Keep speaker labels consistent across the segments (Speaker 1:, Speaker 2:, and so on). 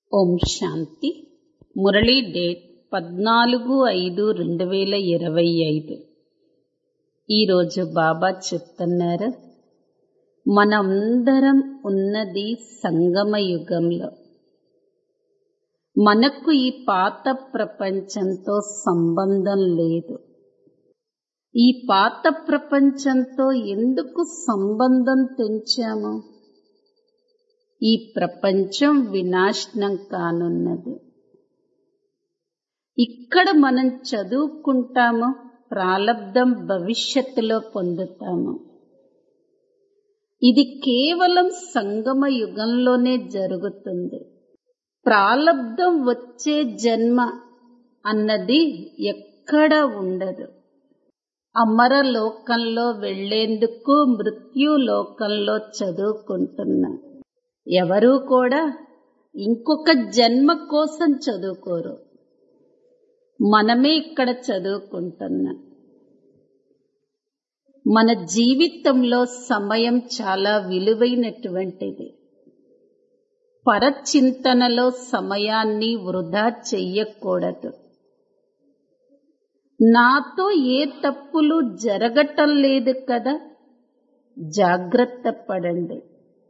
Speaker 1: ఓం శాంతి Murali date పద్నాలుగు ఐదు రెండు వేల ఇరవై ఐదు ఈరోజు బాబా చెప్తున్నారు మనందరం ఉన్నది సంగమ యుగంలో మనకు ఈ పాత ప్రపంచంతో సంబంధం లేదు ఈ పాత ప్రపంచంతో ఎందుకు సంబంధం తెంచాము ఈ ప్రపంచం వినాశనం కానున్నది ఇక్కడ మనం చదువుకుంటాము ప్రాలబ్ధం భవిష్యత్తులో పొందుతాము ఇది కేవలం సంగమ యుగంలోనే జరుగుతుంది ప్రాలబ్ధం వచ్చే జన్మ అన్నది ఎక్కడ ఉండదు అమర లోకంలో వెళ్లేందుకు మృత్యు లోకంలో చదువుకుంటున్నా ఎవరూ కూడా ఇంకొక జన్మ కోసం చదువుకోరు మనమే ఇక్కడ చదువుకుంటున్నాం మన జీవితంలో సమయం చాలా విలువైనటువంటిది పరచింతనలో సమయాన్ని వృధా చెయ్యకూడదు నాతో ఏ తప్పులు జరగటం లేదు కదా జాగ్రత్త పడండి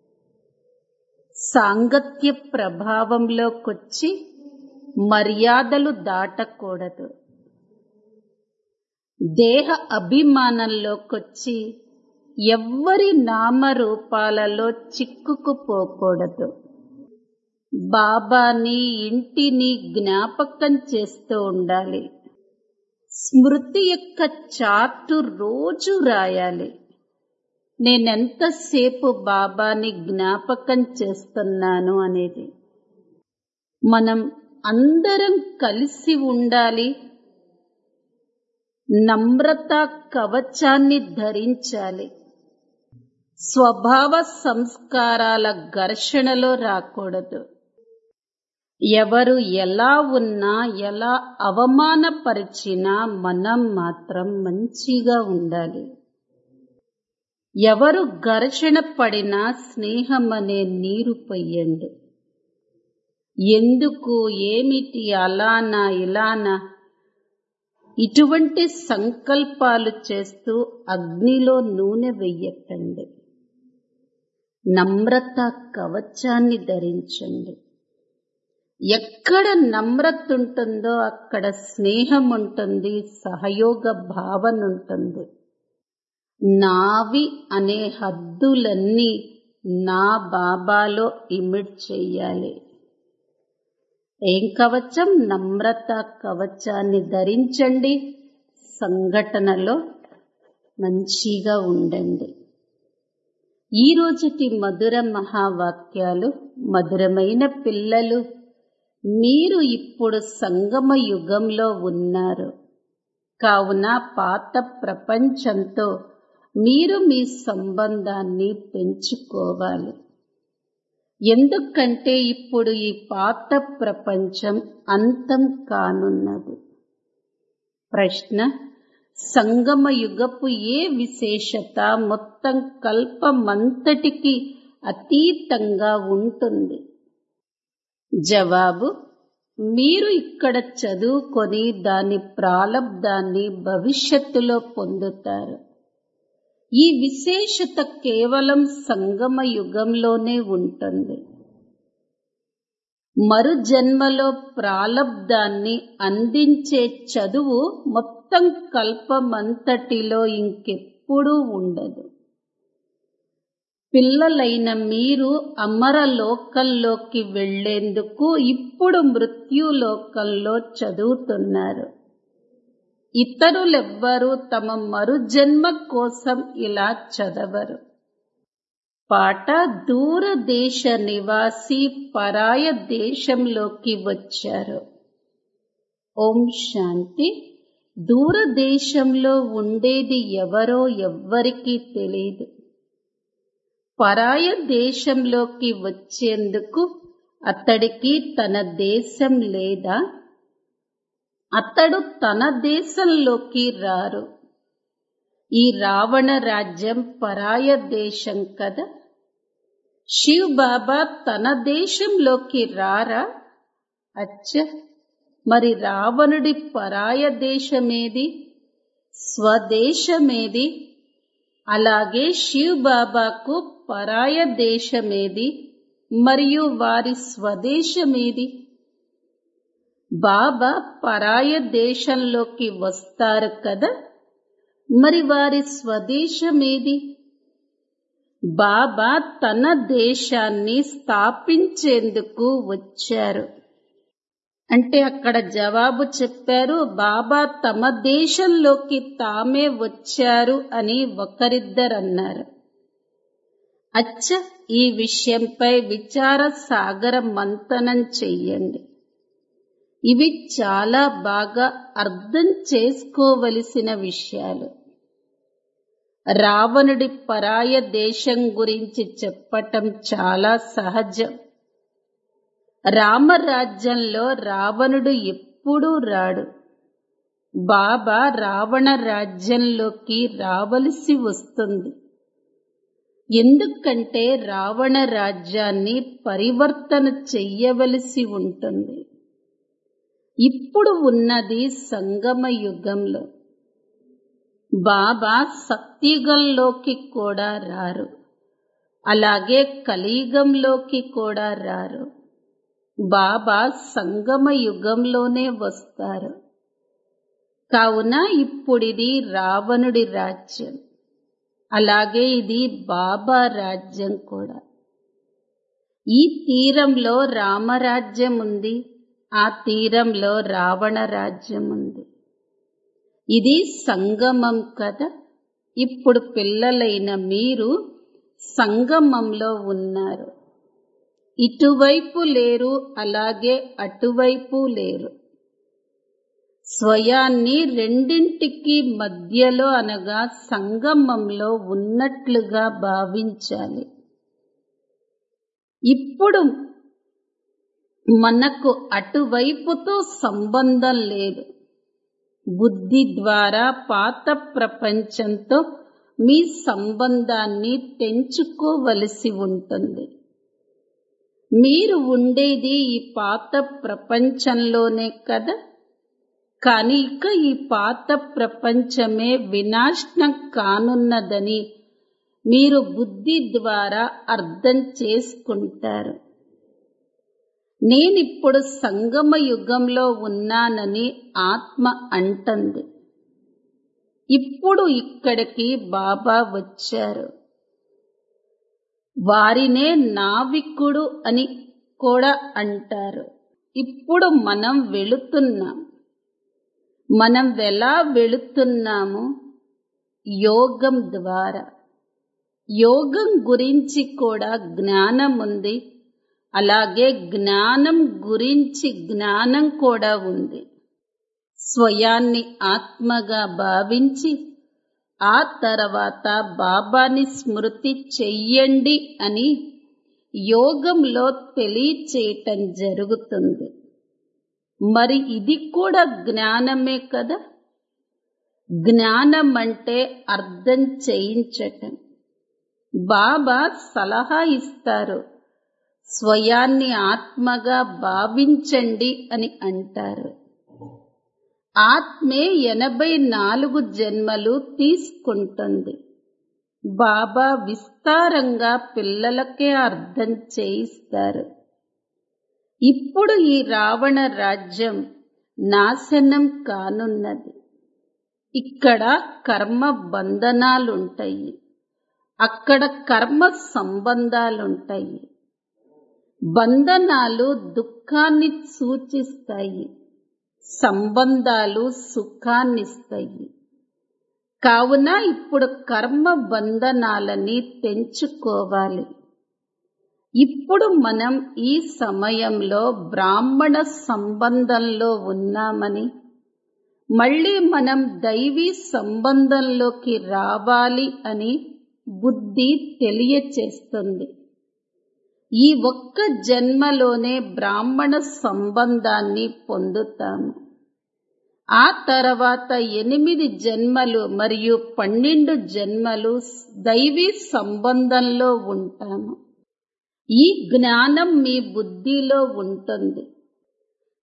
Speaker 1: సాంగత్య ప్రభావంలోకొచ్చి మర్యాదలు దాటకూడదు దేహ అభిమానంలోకొచ్చి ఎవ్వరి నామరూపాలలో చిక్కుకుపోకూడదు బాబాని ఇంటిని జ్ఞాపకం చేస్తూ ఉండాలి స్మృతి యొక్క చార్టు రోజు రాయాలి నేనెంతసేపు బాబాని జ్ఞాపకం చేస్తున్నాను అనేది మనం అందరం కలిసి ఉండాలి నమ్రత కవచాన్ని ధరించాలి స్వభావ సంస్కారాల ఘర్షణలో రాకూడదు ఎవరు ఎలా ఉన్నా ఎలా అవమానపరిచినా మనం మాత్రం మంచిగా ఉండాలి ఎవరు ఘర్షణ పడినా స్నేహం అనే నీరు పొయ్యండి ఎందుకు ఏమిటి అలానా ఇలానా ఇటువంటి సంకల్పాలు చేస్తూ అగ్నిలో నూనె వెయ్యకండి నమ్రత కవచాన్ని ధరించండి ఎక్కడ నమ్రత ఉంటుందో అక్కడ స్నేహం ఉంటుంది సహయోగ భావన ఉంటుంది నావి అనే హద్దులన్నీ నా బాబాలో ఇమిడ్ చెయ్యాలి ఏం కవచం నమ్రత కవచాన్ని ధరించండి సంఘటనలో మంచిగా ఉండండి ఈ రోజుటి మధుర మహావాక్యాలు మధురమైన పిల్లలు మీరు ఇప్పుడు సంగమ యుగంలో ఉన్నారు కావున పాత ప్రపంచంతో మీరు మీ సంబంధాన్ని పెంచుకోవాలి ఎందుకంటే ఇప్పుడు ఈ పాత ప్రపంచం అంతం కానున్నది ప్రశ్న సంగమ యుగపు ఏ విశేషత మొత్తం కల్పమంతటికి అతీతంగా ఉంటుంది జవాబు మీరు ఇక్కడ చదువుకొని దాని ప్రాలబ్ధాన్ని భవిష్యత్తులో పొందుతారు ఈ విశేషత కేవలం సంగమ యుగంలోనే ఉంటుంది మరు జన్మలో ప్రాలబ్ధాన్ని అందించే చదువు మొత్తం కల్పమంతటిలో ఇంకెప్పుడూ ఉండదు పిల్లలైన మీరు అమర లోకంలోకి వెళ్లేందుకు ఇప్పుడు మృత్యులోకంలో చదువుతున్నారు ఇతరులెవ్వరూ తమ మరుజన్మ కోసం ఇలా చదవరు పాట దూరదేశ నివాసి పరాయ దేశంలోకి వచ్చారు ఓం శాంతి దూరదేశంలో ఉండేది ఎవరో ఎవ్వరికీ తెలియదు పరాయ దేశంలోకి వచ్చేందుకు అతడికి తన దేశం లేదా అతడు తన దేశంలోకి రారు ఈ రావణ రాజ్యం పరాయ దేశం కదా శివ్ బాబా తన దేశంలోకి రారా అచ్చ మరి రావణుడి పరాయ దేశమేది స్వదేశమేది అలాగే శివ్ బాబాకు పరాయ దేశమేది మరియు వారి స్వదేశమేది బాబా పరాయ దేశంలోకి వస్తారు కదా మరి వారి స్వదేశమేది బాబా తన దేశాన్ని స్థాపించేందుకు వచ్చారు అంటే అక్కడ జవాబు చెప్పారు బాబా తమ దేశంలోకి తామే వచ్చారు అని ఒకరిద్దరన్నారు అచ్చ ఈ విషయంపై విచార సాగర మంతనం చెయ్యండి ఇవి చాలా బాగా అర్థం చేసుకోవలసిన విషయాలు రావణుడి పరాయ దేశం గురించి చెప్పటం చాలా సహజం రామరాజ్యంలో రావణుడు ఎప్పుడూ రాడు బాబా రావణ రాజ్యంలోకి రావలసి వస్తుంది ఎందుకంటే రావణ రాజ్యాన్ని పరివర్తన చెయ్యవలసి ఉంటుంది ఇప్పుడు ఉన్నది సంగమ యుగంలో బాబా సత్యుగంలోకి కూడా రారు అలాగే కలియుగంలోకి కూడా రారు బాబా సంగమ యుగంలోనే వస్తారు కావున ఇప్పుడిది రావణుడి రాజ్యం అలాగే ఇది బాబా రాజ్యం కూడా ఈ తీరంలో రామరాజ్యం ఉంది ఆ తీరంలో రావణ రాజ్యం ఉంది ఇది సంగమం కదా ఇప్పుడు పిల్లలైన మీరు సంగమంలో ఉన్నారు ఇటువైపు లేరు అలాగే అటువైపు లేరు స్వయాన్ని రెండింటికి మధ్యలో అనగా సంగమంలో ఉన్నట్లుగా భావించాలి ఇప్పుడు మనకు అటువైపుతో సంబంధం లేదు బుద్ధి ద్వారా పాత ప్రపంచంతో మీ సంబంధాన్ని తెంచుకోవలసి ఉంటుంది మీరు ఉండేది ఈ పాత ప్రపంచంలోనే కదా కానీ ఇక ఈ పాత ప్రపంచమే వినాశనం కానున్నదని మీరు బుద్ధి ద్వారా అర్థం చేసుకుంటారు నేనిప్పుడు సంగమ యుగంలో ఉన్నానని ఆత్మ అంటుంది ఇప్పుడు ఇక్కడికి బాబా వచ్చారు వారినే నావికుడు అని కూడా అంటారు ఇప్పుడు మనం వెళుతున్నాం మనం ఎలా వెళుతున్నాము యోగం ద్వారా యోగం గురించి కూడా జ్ఞానం ఉంది అలాగే జ్ఞానం గురించి జ్ఞానం కూడా ఉంది స్వయాన్ని ఆత్మగా భావించి ఆ తర్వాత బాబాని స్మృతి చెయ్యండి అని యోగంలో తెలియచేయటం జరుగుతుంది మరి ఇది కూడా జ్ఞానమే కదా జ్ఞానం అంటే అర్థం చేయించటం బాబా సలహా ఇస్తారు స్వయాన్ని ఆత్మగా భావించండి అని అంటారు ఆత్మే ఎనభై నాలుగు జన్మలు తీసుకుంటుంది బాబా విస్తారంగా పిల్లలకే అర్థం చేయిస్తారు ఇప్పుడు ఈ రావణ రాజ్యం నాశనం కానున్నది ఇక్కడ కర్మ బంధనాలుంటాయి అక్కడ కర్మ సంబంధాలుంటాయి బంధనాలు దుఃఖాన్ని సూచిస్తాయి సంబంధాలు సుఖాన్నిస్తాయి కావున ఇప్పుడు కర్మ బంధనాలని తెంచుకోవాలి ఇప్పుడు మనం ఈ సమయంలో బ్రాహ్మణ సంబంధంలో ఉన్నామని మళ్ళీ మనం దైవీ సంబంధంలోకి రావాలి అని బుద్ధి తెలియచేస్తుంది ఈ ఒక్క జన్మలోనే బ్రాహ్మణ సంబంధాన్ని పొందుతాము ఆ తర్వాత ఎనిమిది జన్మలు మరియు పన్నెండు జన్మలు దైవీ సంబంధంలో ఉంటాము ఈ జ్ఞానం మీ బుద్ధిలో ఉంటుంది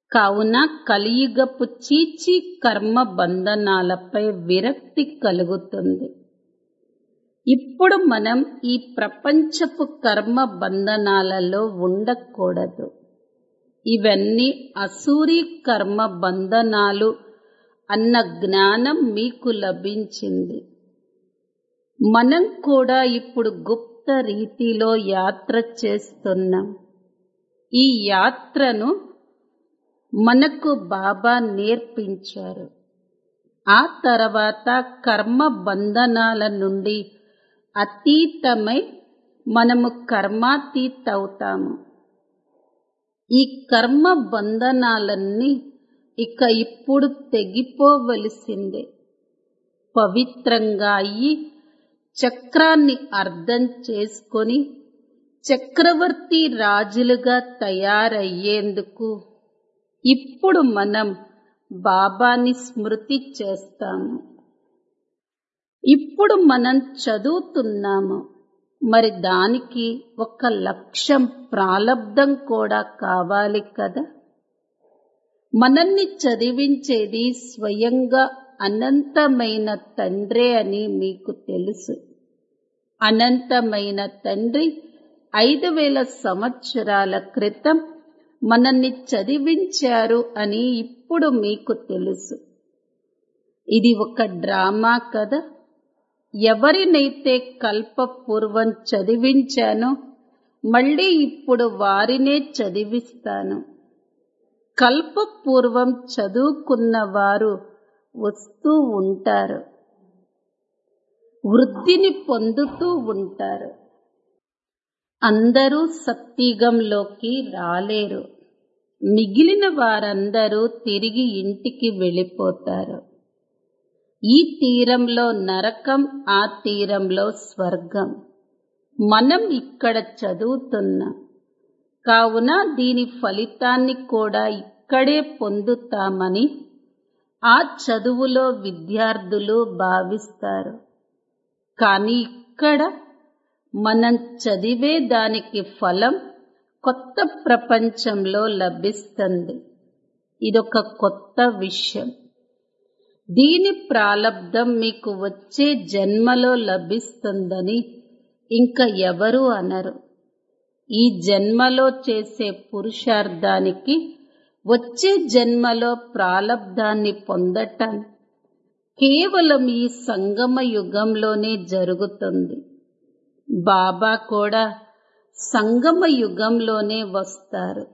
Speaker 1: కావున కలియుగపు చీచి కర్మ బంధనాలపై విరక్తి కలుగుతుంది ఇప్పుడు మనం ఈ ప్రపంచపు కర్మ బంధనాలలో ఉండకూడదు ఇవన్నీ అసూరి కర్మ బంధనాలు అన్న జ్ఞానం మీకు లభించింది మనం కూడా ఇప్పుడు గుప్త రీతిలో యాత్ర చేస్తున్నాం ఈ యాత్రను మనకు బాబా నేర్పించారు ఆ తర్వాత కర్మ బంధనాల నుండి అతీతమై మనము కర్మాతీతవుతాము ఈ కర్మ బంధనాలన్నీ ఇక ఇప్పుడు తెగిపోవలసిందే పవిత్రంగా అయ్యి చక్రాన్ని అర్థం చేసుకొని చక్రవర్తి రాజులుగా తయారయ్యేందుకు ఇప్పుడు మనం బాబాని స్మృతి చేస్తాము ఇప్పుడు మనం చదువుతున్నాము మరి దానికి ఒక లక్ష్యం ప్రాలబ్ధం కూడా కావాలి కదా మనల్ని చదివించేది స్వయంగా అనంతమైన తండ్రే అని మీకు తెలుసు అనంతమైన తండ్రి ఐదు వేల సంవత్సరాల క్రితం మనల్ని చదివించారు అని ఇప్పుడు మీకు తెలుసు ఇది ఒక డ్రామా కదా ఎవరినైతే కల్పపూర్వం చదివించానో మళ్ళీ ఇప్పుడు వారినే చదివిస్తాను కల్పపూర్వం చదువుకున్న వారు వస్తూ ఉంటారు వృద్ధిని పొందుతూ ఉంటారు అందరూ సత్యుగంలోకి రాలేరు మిగిలిన వారందరూ తిరిగి ఇంటికి వెళ్ళిపోతారు ఈ తీరంలో నరకం ఆ తీరంలో స్వర్గం మనం ఇక్కడ చదువుతున్నాం కావున దీని ఫలితాన్ని కూడా ఇక్కడే పొందుతామని ఆ చదువులో విద్యార్థులు భావిస్తారు కానీ ఇక్కడ మనం చదివే దానికి ఫలం కొత్త ప్రపంచంలో లభిస్తుంది ఇదొక కొత్త విషయం దీని ప్రాలబ్ధం మీకు వచ్చే జన్మలో లభిస్తుందని ఇంకా ఎవరు అనరు ఈ జన్మలో చేసే పురుషార్థానికి వచ్చే జన్మలో ప్రాలబ్ధాన్ని పొందటం కేవలం ఈ సంగమ యుగంలోనే జరుగుతుంది బాబా కూడా సంగమ యుగంలోనే వస్తారు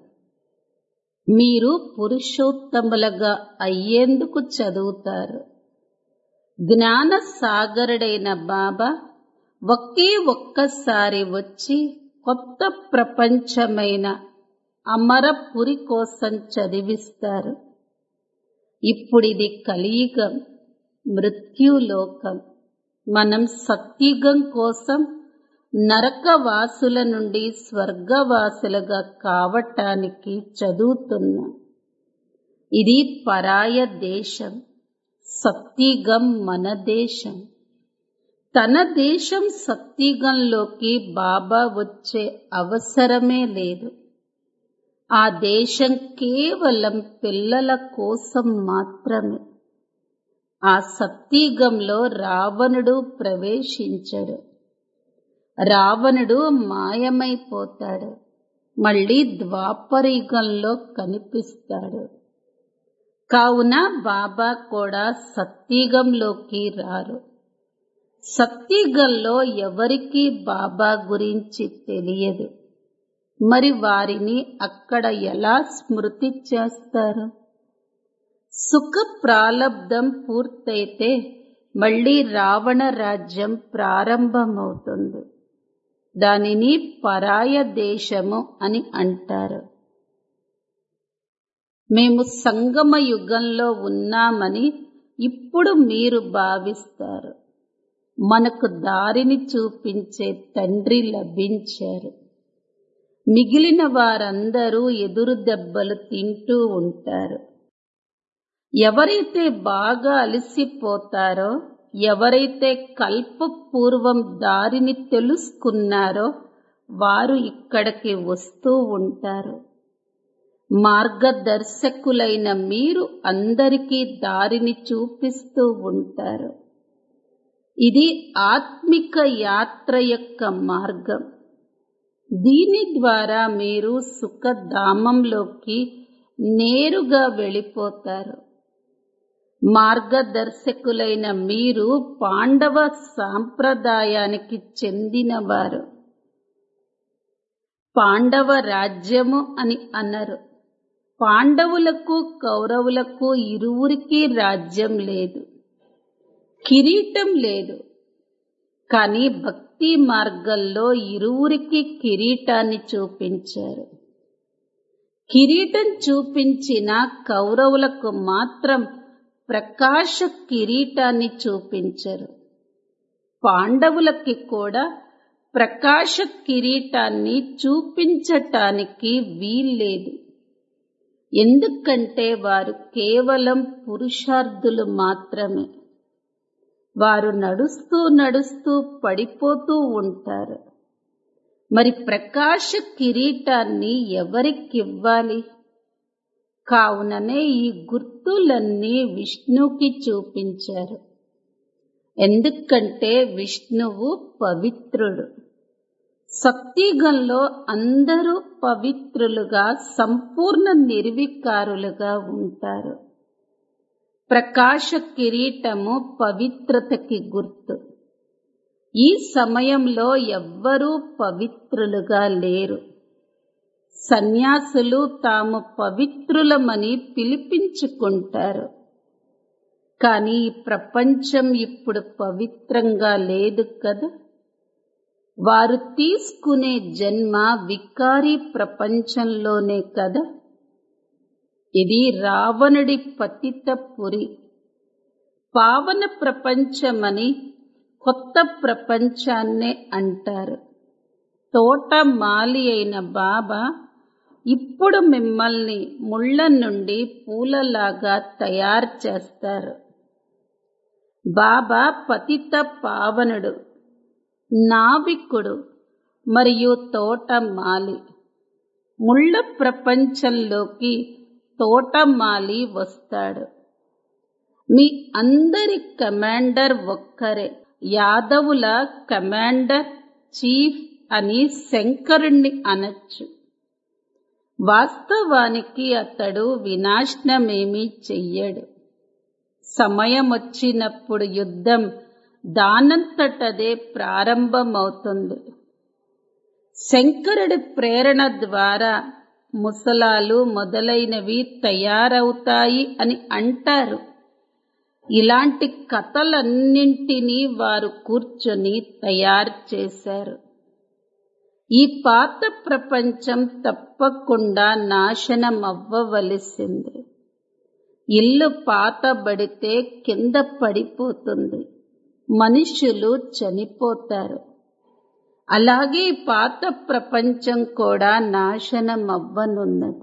Speaker 1: మీరు పురుషోత్తములుగా అయ్యేందుకు చదువుతారు జ్ఞాన సాగరుడైన బాబా ఒకే ఒక్కసారి వచ్చి కొత్త ప్రపంచమైన అమరపురి కోసం చదివిస్తారు ఇప్పుడిది కలియుగం మృత్యులోకం మనం సత్యుగం కోసం నరకవాసుల నుండి స్వర్గవాసులుగా కావటానికి చదువుతున్నాం ఇది పరాయ దేశం సత్యుగం మన దేశం తన దేశం సత్యుగంలోకి బాబా వచ్చే అవసరమే లేదు ఆ దేశం కేవలం పిల్లల కోసం మాత్రమే ఆ సత్యుగంలో రావణుడు ప్రవేశించడు రావణుడు మాయమైపోతాడు మళ్ళీ ద్వాపరయుగంలో కనిపిస్తాడు కావున బాబా కూడా సత్యుగంలోకి రారు సత్యుగంలో ఎవరికీ బాబా గురించి తెలియదు మరి వారిని అక్కడ ఎలా స్మృతి చేస్తారు సుఖ ప్రాలబ్ధం పూర్తయితే మళ్ళీ రావణ రాజ్యం ప్రారంభమవుతుంది దానిని పరాయ దేశము అని అంటారు మేము సంగమ యుగంలో ఉన్నామని ఇప్పుడు మీరు భావిస్తారు మనకు దారిని చూపించే తండ్రి లభించారు మిగిలిన వారందరూ ఎదురు దెబ్బలు తింటూ ఉంటారు ఎవరైతే బాగా అలసిపోతారో ఎవరైతే కల్పపూర్వం దారిని తెలుసుకున్నారో వారు ఇక్కడికి వస్తూ ఉంటారు మార్గదర్శకులైన మీరు అందరికీ దారిని చూపిస్తూ ఉంటారు ఇది ఆత్మిక యాత్ర యొక్క మార్గం దీని ద్వారా మీరు సుఖధామంలోకి నేరుగా వెళ్ళిపోతారు మార్గదర్శకులైన మీరు పాండవ సాంప్రదాయానికి చెందినవారు పాండవ రాజ్యము అని అన్నారు పాండవులకు కౌరవులకు ఇరువురికి రాజ్యం లేదు కిరీటం లేదు కానీ భక్తి మార్గంలో ఇరువురికి కిరీటాన్ని చూపించారు కిరీటం చూపించిన కౌరవులకు మాత్రం ప్రకాశ కిరీటాన్ని చూపించరు పాండవులకి కూడా ప్రకాశ కిరీటాన్ని చూపించటానికి వీల్లేదు ఎందుకంటే వారు కేవలం పురుషార్థులు మాత్రమే వారు నడుస్తూ నడుస్తూ పడిపోతూ ఉంటారు మరి ప్రకాశ కిరీటాన్ని ఎవరికివ్వాలి కావుననే ఈ గుర్తులన్నీ విష్ణుకి చూపించారు ఎందుకంటే విష్ణువు పవిత్రుడు సత్యుగంలో అందరూ పవిత్రులుగా సంపూర్ణ నిర్వికారులుగా ఉంటారు ప్రకాశ కిరీటము పవిత్రతకి గుర్తు ఈ సమయంలో ఎవ్వరూ పవిత్రులుగా లేరు సన్యాసులు తాము పవిత్రులమని పిలిపించుకుంటారు కానీ ఈ ప్రపంచం ఇప్పుడు పవిత్రంగా లేదు కదా వారు తీసుకునే జన్మ వికారి ప్రపంచంలోనే కదా ఇది రావణుడి పతిత పురి పావన ప్రపంచమని కొత్త ప్రపంచాన్నే అంటారు తోట మాలి అయిన బాబా ఇప్పుడు మిమ్మల్ని ముళ్ళ నుండి పూలలాగా తయారు చేస్తారు బాబా పతిత పావనుడు నావికుడు మరియు తోటమాలి ముళ్ళ ప్రపంచంలోకి తోటమాలి వస్తాడు మీ అందరి కమాండర్ ఒక్కరే యాదవుల కమాండర్ చీఫ్ అని శంకరుణ్ణి అనొచ్చు వాస్తవానికి అతడు వినాశనమేమీ చెయ్యడు సమయం వచ్చినప్పుడు యుద్ధం దానంతటదే ప్రారంభమవుతుంది శంకరుడి ప్రేరణ ద్వారా ముసలాలు మొదలైనవి తయారవుతాయి అని అంటారు ఇలాంటి కథలన్నింటినీ వారు కూర్చొని తయారు చేశారు ఈ పాత ప్రపంచం తప్పకుండా నాశనం అవ్వవలసింది ఇల్లు పాతబడితే కింద పడిపోతుంది మనుషులు చనిపోతారు అలాగే పాత ప్రపంచం కూడా నాశనం అవ్వనున్నది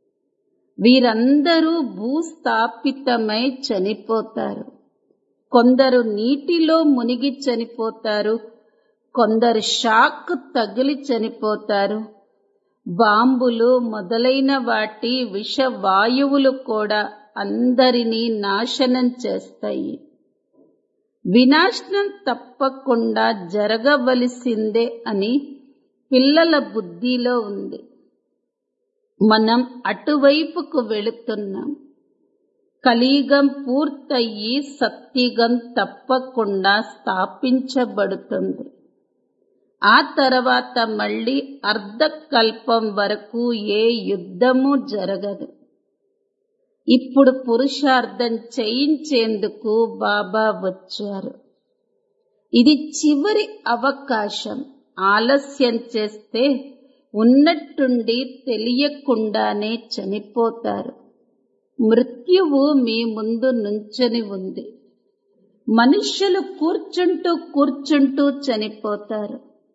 Speaker 1: వీరందరూ భూస్థాపితమై చనిపోతారు కొందరు నీటిలో మునిగి చనిపోతారు కొందరు షాక్ తగిలి చనిపోతారు బాంబులు మొదలైన వాటి విష వాయువులు కూడా అందరినీ నాశనం చేస్తాయి వినాశనం తప్పకుండా జరగవలసిందే అని పిల్లల బుద్ధిలో ఉంది మనం అటువైపుకు వెళుతున్నాం కలియుగం పూర్తయి సత్యుగం తప్పకుండా స్థాపించబడుతుంది ఆ తర్వాత మళ్ళీ అర్ధకల్పం వరకు ఏ యుద్ధము జరగదు ఇప్పుడు పురుషార్థం చేయించేందుకు బాబా వచ్చారు ఇది చివరి అవకాశం ఆలస్యం చేస్తే ఉన్నట్టుండి తెలియకుండానే చనిపోతారు మృత్యువు మీ ముందు నుంచని ఉంది మనుష్యులు కూర్చుంటూ కూర్చుంటూ చనిపోతారు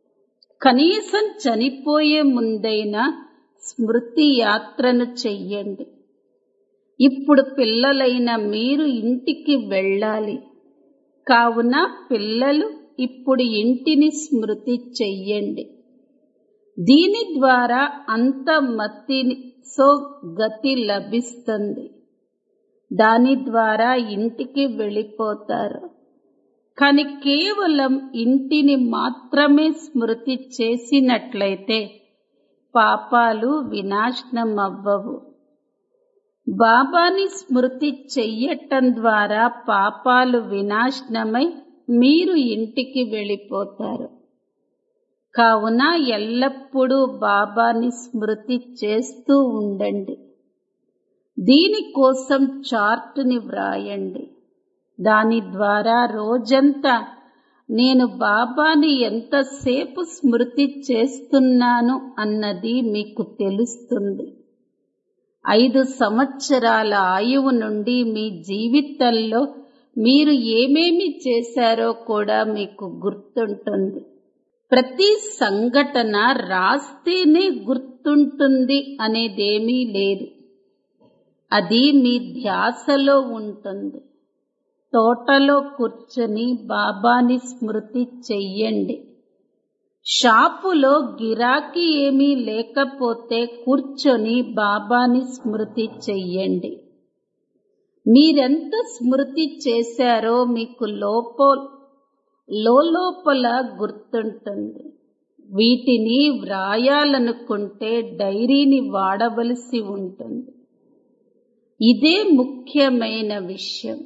Speaker 1: కనీసం చనిపోయే ముందైనా స్మృతి యాత్రను చెయ్యండి ఇప్పుడు పిల్లలైన మీరు ఇంటికి వెళ్ళాలి కావున పిల్లలు ఇప్పుడు ఇంటిని స్మృతి చెయ్యండి దీని ద్వారా అంత మత్తిని సో గతి లభిస్తుంది దాని ద్వారా ఇంటికి వెళ్ళిపోతారు కానీ కేవలం ఇంటిని మాత్రమే స్మృతి చేసినట్లయితే పాపాలు వినాశనం అవ్వవు బాబాని స్మృతి చెయ్యటం ద్వారా పాపాలు వినాశనమై మీరు ఇంటికి వెళ్ళిపోతారు కావున ఎల్లప్పుడూ బాబాని స్మృతి చేస్తూ ఉండండి దీనికోసం చార్టుని వ్రాయండి దాని ద్వారా రోజంతా నేను బాబాని ఎంతసేపు స్మృతి చేస్తున్నాను అన్నది మీకు తెలుస్తుంది ఐదు సంవత్సరాల ఆయువు నుండి మీ జీవితంలో మీరు ఏమేమి చేశారో కూడా మీకు గుర్తుంటుంది ప్రతి సంఘటన రాస్తేనే గుర్తుంటుంది అనేదేమీ లేదు అది మీ ధ్యాసలో ఉంటుంది తోటలో కూర్చొని బాబాని స్మృతి చెయ్యండి షాపులో గిరాకీ ఏమీ లేకపోతే కూర్చొని బాబాని స్మృతి చెయ్యండి మీరెంత స్మృతి చేశారో మీకు లోపో లోపల గుర్తుంటుంది వీటిని వ్రాయాలనుకుంటే డైరీని వాడవలసి ఉంటుంది ఇదే ముఖ్యమైన విషయం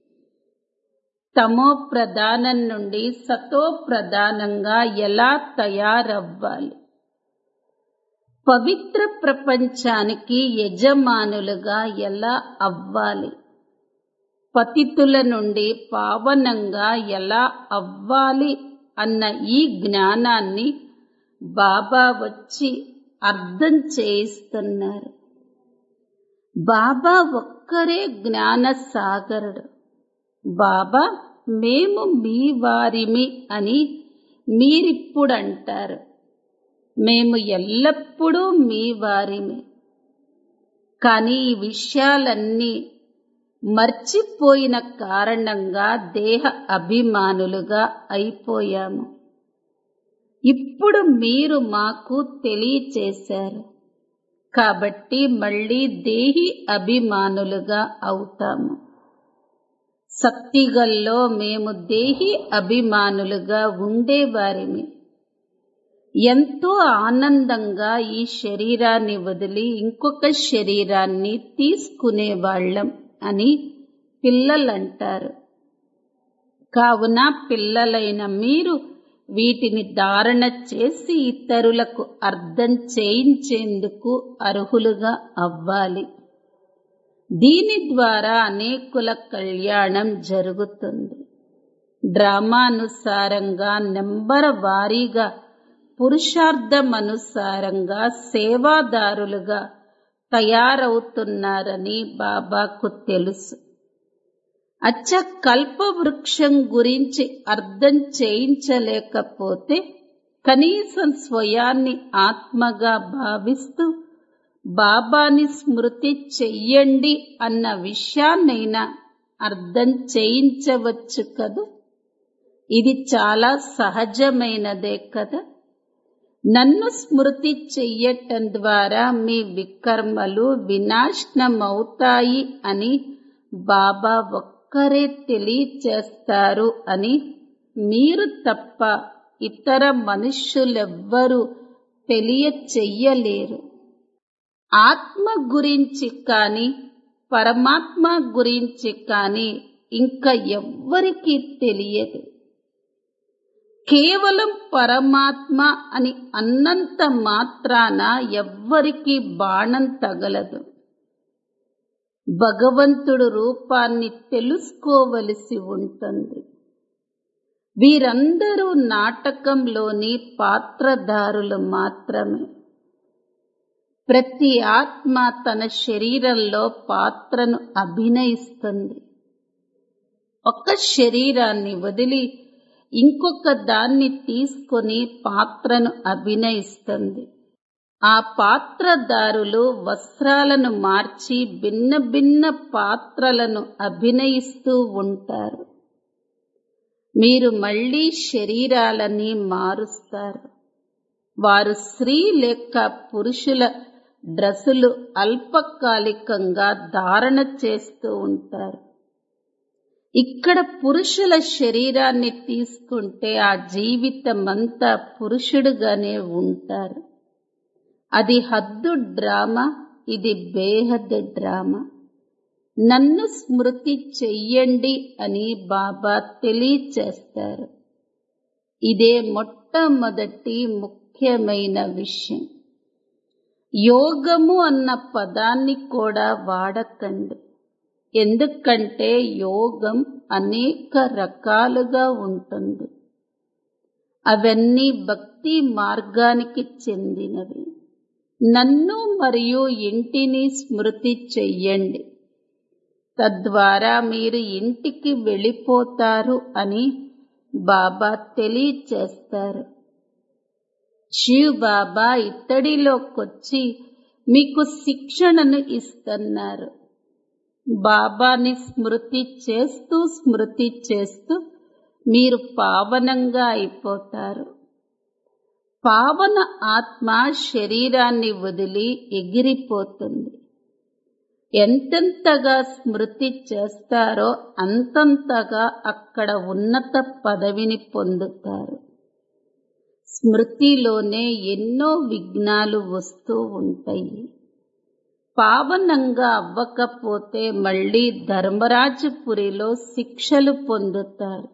Speaker 1: తమో ప్రధానం నుండి సతో ప్రధానంగా ఎలా తయారవ్వాలి పవిత్ర ప్రపంచానికి యజమానులుగా ఎలా అవ్వాలి పతితుల నుండి పావనంగా ఎలా అవ్వాలి అన్న ఈ జ్ఞానాన్ని బాబా వచ్చి అర్థం చేయిస్తున్నారు బాబా ఒక్కరే జ్ఞాన సాగరుడు బాబా మేము మీ వారిమి అని మీరిప్పుడు అంటారు మేము ఎల్లప్పుడూ మీ వారిమే కానీ ఈ విషయాలన్నీ మర్చిపోయిన కారణంగా దేహ అభిమానులుగా అయిపోయాము ఇప్పుడు మీరు మాకు తెలియచేశారు కాబట్టి మళ్ళీ దేహి అభిమానులుగా అవుతాము సత్తిగల్లో మేము దేహి అభిమానులుగా ఉండేవారిమి ఎంతో ఆనందంగా ఈ శరీరాన్ని వదిలి ఇంకొక శరీరాన్ని తీసుకునేవాళ్ళం అని పిల్లలంటారు కావున పిల్లలైన మీరు వీటిని ధారణ చేసి ఇతరులకు అర్థం చేయించేందుకు అర్హులుగా అవ్వాలి దీని ద్వారా అనేకుల కళ్యాణం జరుగుతుంది డ్రామానుసారంగా నెంబర్ వారీగా పురుషార్థమనుసారంగా సేవాదారులుగా తయారవుతున్నారని బాబాకు తెలుసు అచ్చ కల్పవృక్షం గురించి అర్థం చేయించలేకపోతే కనీసం స్వయాన్ని ఆత్మగా భావిస్తూ బాబాని స్మృతి చెయ్యండి అన్న విషయాన్నైనా అర్థం చేయించవచ్చు కదా ఇది చాలా సహజమైనదే కదా నన్ను స్మృతి చెయ్యటం ద్వారా మీ వికర్మలు వినాశనమవుతాయి అని బాబా ఒక్కరే తెలియచేస్తారు అని మీరు తప్ప ఇతర మనుష్యులెవ్వరూ తెలియచెయ్యలేరు ఆత్మ గురించి కాని పరమాత్మ గురించి కాని ఇంకా ఎవ్వరికీ తెలియదు కేవలం పరమాత్మ అని అన్నంత మాత్రాన ఎవ్వరికీ బాణం తగలదు భగవంతుడు రూపాన్ని తెలుసుకోవలసి ఉంటుంది వీరందరూ నాటకంలోని పాత్రధారులు మాత్రమే ప్రతి ఆత్మ తన శరీరంలో పాత్రను అభినయిస్తుంది ఒక శరీరాన్ని వదిలి ఇంకొక దాన్ని తీసుకొని పాత్రను అభినయిస్తుంది ఆ పాత్రదారులు వస్త్రాలను మార్చి భిన్న భిన్న పాత్రలను అభినయిస్తూ ఉంటారు మీరు మళ్ళీ శరీరాలని మారుస్తారు వారు స్త్రీ లేక పురుషుల డ్రెస్సులు అల్పకాలికంగా ధారణ చేస్తూ ఉంటారు ఇక్కడ పురుషుల శరీరాన్ని తీసుకుంటే ఆ జీవితమంతా పురుషుడుగానే ఉంటారు అది హద్దు డ్రామా ఇది బేహద్ డ్రామా నన్ను స్మృతి చెయ్యండి అని బాబా తెలియచేస్తారు ఇదే మొట్టమొదటి ముఖ్యమైన విషయం యోగము అన్న పదాన్ని కూడా వాడకండి ఎందుకంటే యోగం అనేక రకాలుగా ఉంటుంది అవన్నీ భక్తి మార్గానికి చెందినవి నన్ను మరియు ఇంటిని స్మృతి చెయ్యండి తద్వారా మీరు ఇంటికి వెళ్ళిపోతారు అని బాబా తెలియచేస్తారు శివ్ బాబా ఇత్తడిలోకొచ్చి మీకు శిక్షణను ఇస్తున్నారు బాబాని స్మృతి చేస్తూ స్మృతి చేస్తూ మీరు పావనంగా అయిపోతారు పావన ఆత్మ శరీరాన్ని వదిలి ఎగిరిపోతుంది ఎంతెంతగా స్మృతి చేస్తారో అంతంతగా అక్కడ ఉన్నత పదవిని పొందుతారు స్మృతిలోనే ఎన్నో విఘ్నాలు వస్తూ ఉంటాయి పావనంగా అవ్వకపోతే మళ్ళీ ధర్మరాజపురిలో శిక్షలు పొందుతారు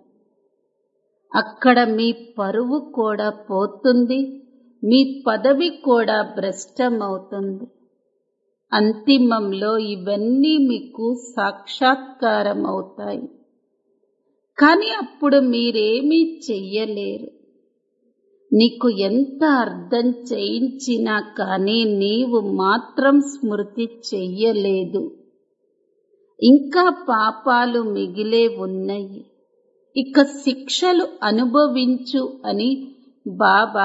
Speaker 1: అక్కడ మీ పరువు కూడా పోతుంది మీ పదవి కూడా భ్రష్టమవుతుంది అంతిమంలో ఇవన్నీ మీకు సాక్షాత్కారం అవుతాయి కానీ అప్పుడు మీరేమీ చెయ్యలేరు నీకు ఎంత అర్థం చేయించినా కానీ నీవు మాత్రం స్మృతి చెయ్యలేదు ఇంకా పాపాలు మిగిలే ఉన్నాయి ఇక శిక్షలు అనుభవించు అని బాబా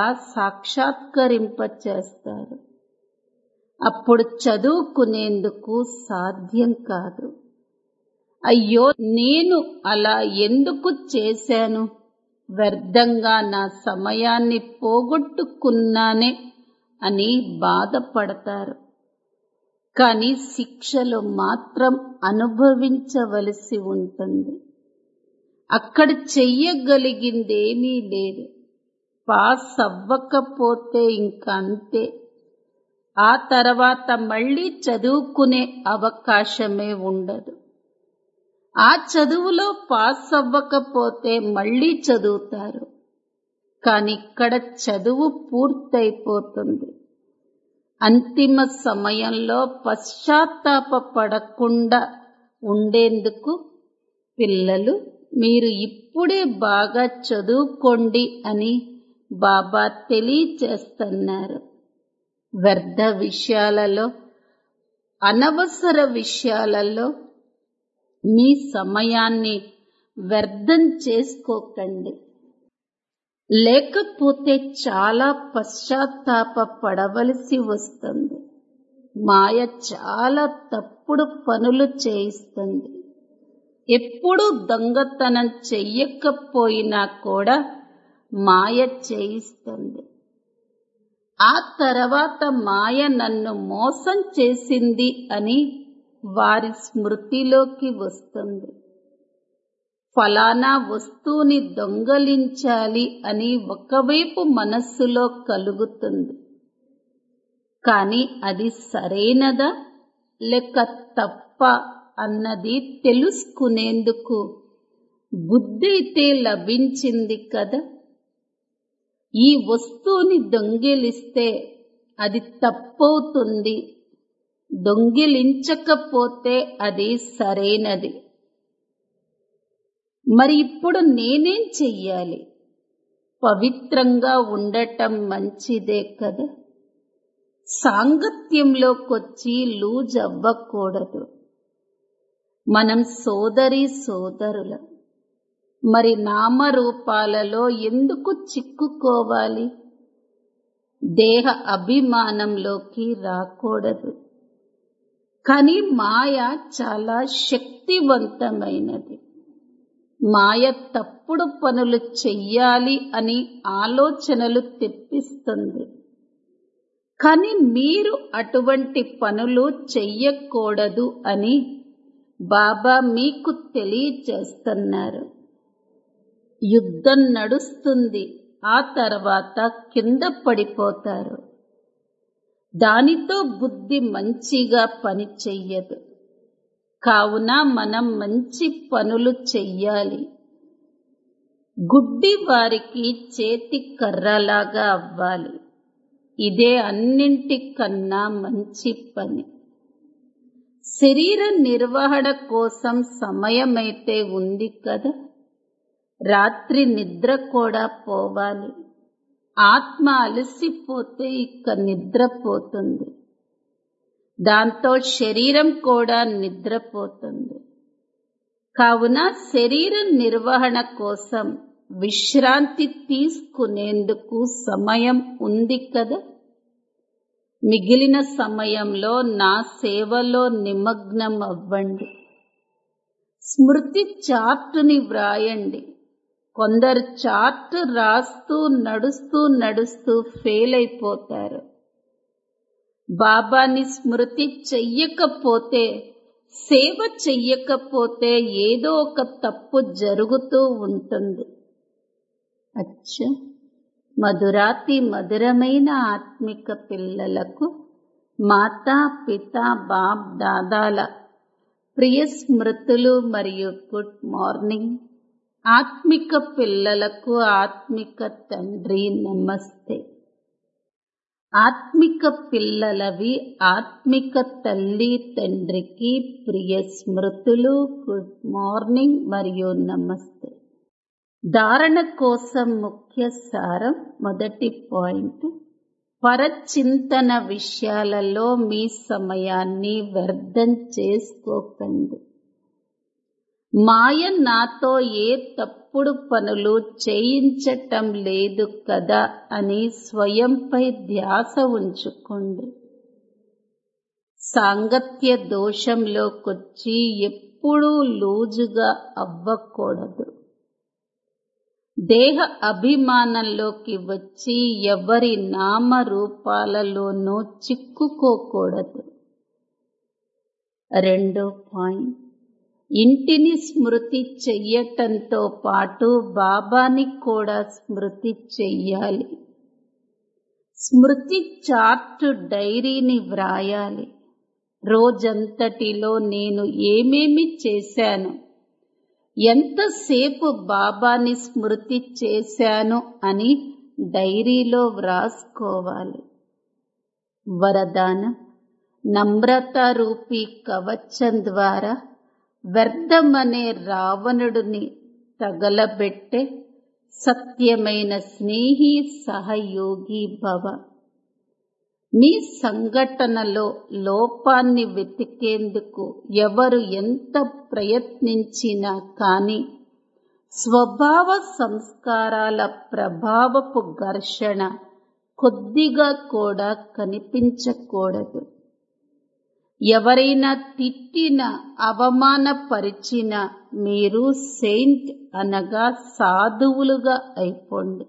Speaker 1: సాక్షాత్కరింపచేస్తారు అప్పుడు చదువుకునేందుకు సాధ్యం కాదు అయ్యో నేను అలా ఎందుకు చేశాను వ్యర్థంగా నా సమయాన్ని పోగొట్టుకున్నానే అని బాధపడతారు కానీ శిక్షలు మాత్రం అనుభవించవలసి ఉంటుంది అక్కడ చెయ్యగలిగిందేమీ లేదు పాస్ అవ్వకపోతే ఇంక అంతే ఆ తర్వాత మళ్ళీ చదువుకునే అవకాశమే ఉండదు ఆ చదువులో పాస్ అవ్వకపోతే మళ్ళీ చదువుతారు కానీ ఇక్కడ చదువు పూర్తయిపోతుంది అంతిమ సమయంలో పశ్చాత్తాప పడకుండా ఉండేందుకు పిల్లలు మీరు ఇప్పుడే బాగా చదువుకోండి అని బాబా తెలియచేస్తున్నారు వ్యర్థ విషయాలలో అనవసర విషయాలలో మీ సమయాన్ని వ్యర్థం చేసుకోకండి లేకపోతే చాలా పశ్చాత్తాప పడవలసి వస్తుంది మాయ చాలా తప్పుడు పనులు చేయిస్తుంది ఎప్పుడు దొంగతనం చెయ్యకపోయినా కూడా మాయ చేయిస్తుంది ఆ తర్వాత మాయ నన్ను మోసం చేసింది అని వారి స్మృతిలోకి వస్తుంది ఫలానా వస్తువుని దొంగలించాలి అని ఒకవైపు మనస్సులో కలుగుతుంది కానీ అది సరైనదా లేక తప్ప అన్నది తెలుసుకునేందుకు బుద్ధి అయితే లభించింది కదా ఈ వస్తువుని దొంగిలిస్తే అది తప్పవుతుంది దొంగిలించకపోతే అది సరైనది మరి ఇప్పుడు నేనేం చెయ్యాలి పవిత్రంగా ఉండటం మంచిదే కదా సాంగత్యంలోకొచ్చి లూజ్ అవ్వకూడదు మనం సోదరి సోదరులం మరి నామరూపాలలో ఎందుకు చిక్కుకోవాలి దేహ అభిమానంలోకి రాకూడదు కానీ మాయ చాలా శక్తివంతమైనది మాయ తప్పుడు పనులు చెయ్యాలి అని ఆలోచనలు తెప్పిస్తుంది కానీ మీరు అటువంటి పనులు చెయ్యకూడదు అని బాబా మీకు తెలియచేస్తున్నారు యుద్ధం నడుస్తుంది ఆ తర్వాత కింద పడిపోతారు దానితో బుద్ధి మంచిగా పని చెయ్యదు కావున మనం మంచి పనులు చెయ్యాలి గుడ్డి వారికి చేతి కర్రలాగా అవ్వాలి ఇదే అన్నింటికన్నా మంచి పని శరీర నిర్వహణ కోసం సమయమైతే ఉంది కదా రాత్రి నిద్ర కూడా పోవాలి ఆత్మ అలసిపోతే ఇక నిద్రపోతుంది దాంతో శరీరం కూడా నిద్రపోతుంది కావున శరీర నిర్వహణ కోసం విశ్రాంతి తీసుకునేందుకు సమయం ఉంది కదా మిగిలిన సమయంలో నా సేవలో నిమగ్నం అవ్వండి స్మృతి చార్టుని వ్రాయండి కొందరు చార్ట్ రాస్తూ నడుస్తూ నడుస్తూ ఫెయిల్ అయిపోతారు బాబాని స్మృతి చెయ్యకపోతే సేవ చెయ్యకపోతే ఏదో ఒక తప్పు జరుగుతూ ఉంటుంది అచ్చ మధురాతి మధురమైన ఆత్మిక పిల్లలకు మాతా పిత బాప్ దాదాల ప్రియ స్మృతులు మరియు గుడ్ మార్నింగ్ ఆత్మిక పిల్లలకు ఆత్మిక తండ్రి నమస్తే ఆత్మిక పిల్లలవి ఆత్మిక తల్లి తండ్రికి ప్రియ స్మృతులు గుడ్ మార్నింగ్ మరియు నమస్తే ధారణ కోసం ముఖ్య సారం మొదటి పాయింట్ పరచింతన విషయాలలో మీ సమయాన్ని వ్యర్థం చేసుకోకండి మాయ నాతో ఏ తప్పుడు పనులు చేయించటం లేదు కదా అని స్వయంపై ధ్యాస ఉంచుకోండి సాంగత్య దోషంలోకొచ్చి ఎప్పుడూ లూజుగా అవ్వకూడదు దేహ అభిమానంలోకి వచ్చి ఎవరి నామరూపాలలోనూ చిక్కుకోకూడదు రెండో పాయింట్ ఇంటిని స్మృతి చెయ్యటంతో పాటు బాబాని కూడా స్మృతి చెయ్యాలి స్మృతి చార్ట్ డైరీని వ్రాయాలి రోజంతటిలో నేను ఏమేమి చేశాను ఎంతసేపు బాబాని స్మృతి చేశాను అని డైరీలో వ్రాసుకోవాలి వరదానం నమ్రత రూపీ కవచం ద్వారా వ్యర్థమనే రావణుడిని తగలబెట్టే సత్యమైన స్నేహి సహయోగి భవ మీ సంఘటనలో లోపాన్ని వెతికేందుకు ఎవరు ఎంత ప్రయత్నించినా కానీ స్వభావ సంస్కారాల ప్రభావపు ఘర్షణ కొద్దిగా కూడా కనిపించకూడదు ఎవరైనా తిట్టిన అవమానపరిచిన మీరు సెయింట్ అనగా సాధువులుగా అయిపోండి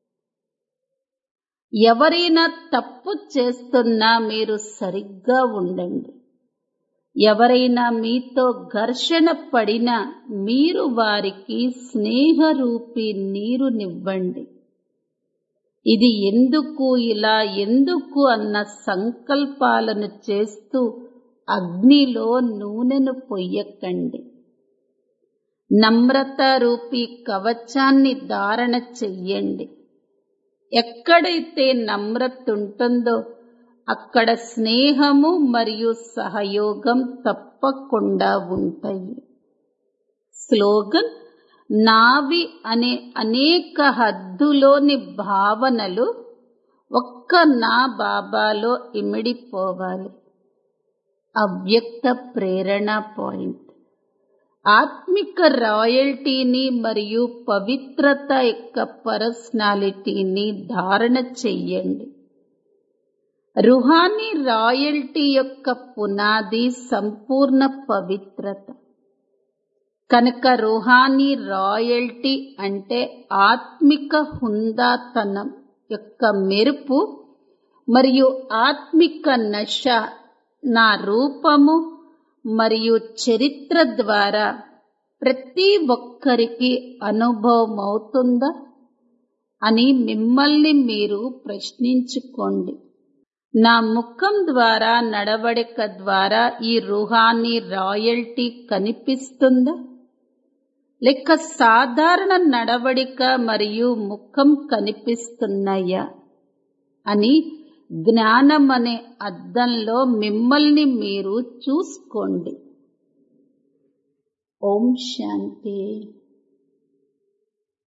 Speaker 1: ఎవరైనా తప్పు చేస్తున్నా మీరు సరిగ్గా ఉండండి ఎవరైనా మీతో ఘర్షణ పడినా మీరు వారికి స్నేహరూపి నీరునివ్వండి ఇది ఎందుకు ఇలా ఎందుకు అన్న సంకల్పాలను చేస్తూ అగ్నిలో నూనెను పొయ్యకండి నమ్రత రూపీ కవచాన్ని ధారణ చెయ్యండి ఎక్కడైతే నమ్రత ఉంటుందో అక్కడ స్నేహము మరియు సహయోగం తప్పకుండా ఉంటాయి స్లోగన్ నావి అనే అనేక హద్దులోని భావనలు ఒక్క నా బాబాలో ఇమిడిపోవాలి అవ్యక్త ప్రేరణ పాయింట్ ఆత్మిక రాయల్టీని మరియు పవిత్రత యొక్క పర్సనాలిటీని ధారణ చెయ్యండి రుహానీ రాయల్టీ యొక్క పునాది సంపూర్ణ పవిత్రత కనుక రుహానీ రాయల్టీ అంటే ఆత్మిక హుందాతనం యొక్క మెరుపు మరియు ఆత్మిక నశ నా రూపము మరియు చరిత్ర ద్వారా ప్రతి ఒక్కరికి అనుభవం అవుతుందా అని మిమ్మల్ని మీరు ప్రశ్నించుకోండి నా ముఖం ద్వారా నడవడిక ద్వారా ఈ రుహానీ రాయల్టీ కనిపిస్తుందా లేక సాధారణ నడవడిక మరియు ముఖం కనిపిస్తున్నాయా అని జ్ఞానం అనే అద్దంలో మిమ్మల్ని మీరు చూసుకోండి ఓం శాంతి